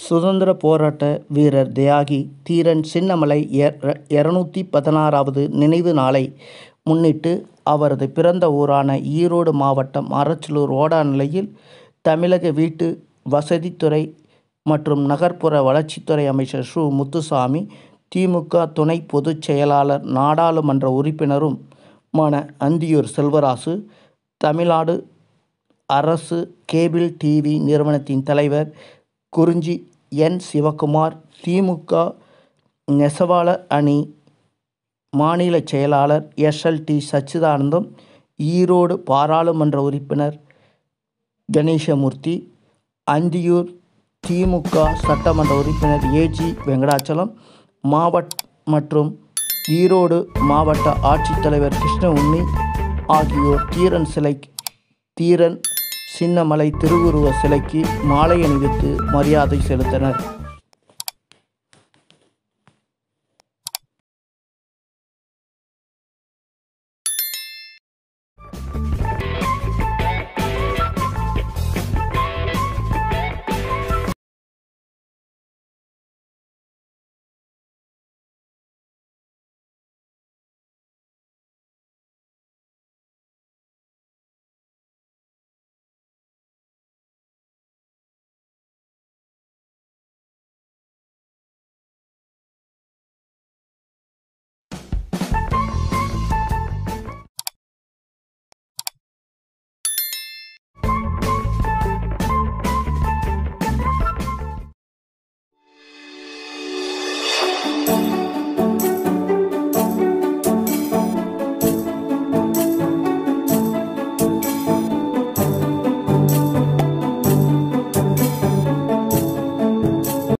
சுதந்திர போராட்ட வீரர் தியாகி தீரன் சின்னமலை இருநூத்தி பதினாறாவது நினைவு நாளை முன்னிட்டு அவரது பிறந்த ஊரான ஈரோடு மாவட்டம் அரச்சலூர் ஓடாநிலையில் தமிழக வீட்டு வசதித்துறை மற்றும் நகர்ப்புற வளர்ச்சித்துறை அமைச்சர் சு. முத்துசாமி, தி. மு. க. துணை பொதுச் செயலாளர், நாடாளுமன்ற உறுப்பினரும் மான அந்தியூர் செல்வராசு, தமிழ்நாடு அரசு கேபிள் டிவி நிறுவனத்தின் தலைவர் குறிஞ்சி என். சிவக்குமார், தி. மு. க. நெசவாளர் அணி மாநில செயலாளர் S. L. T. Sachidanandam, Erode பாராளுமன்ற உறுப்பினர் கணேசமூர்த்தி, அந்தியூர் தி. மு. க. சட்டமன்ற உறுப்பினர் ஏ. ஜி. வெங்கடாசலம் மற்றும் ஈரோடு மாவட்ட ஆட்சித்தலைவர் கிருஷ்ணஉன்னி ஆகியோர் தீரன் சிலை தீரன் சின்னமலை திருவுருவ சிலைக்கு மாலை அணிவித்து மரியாதை செலுத்தினர்.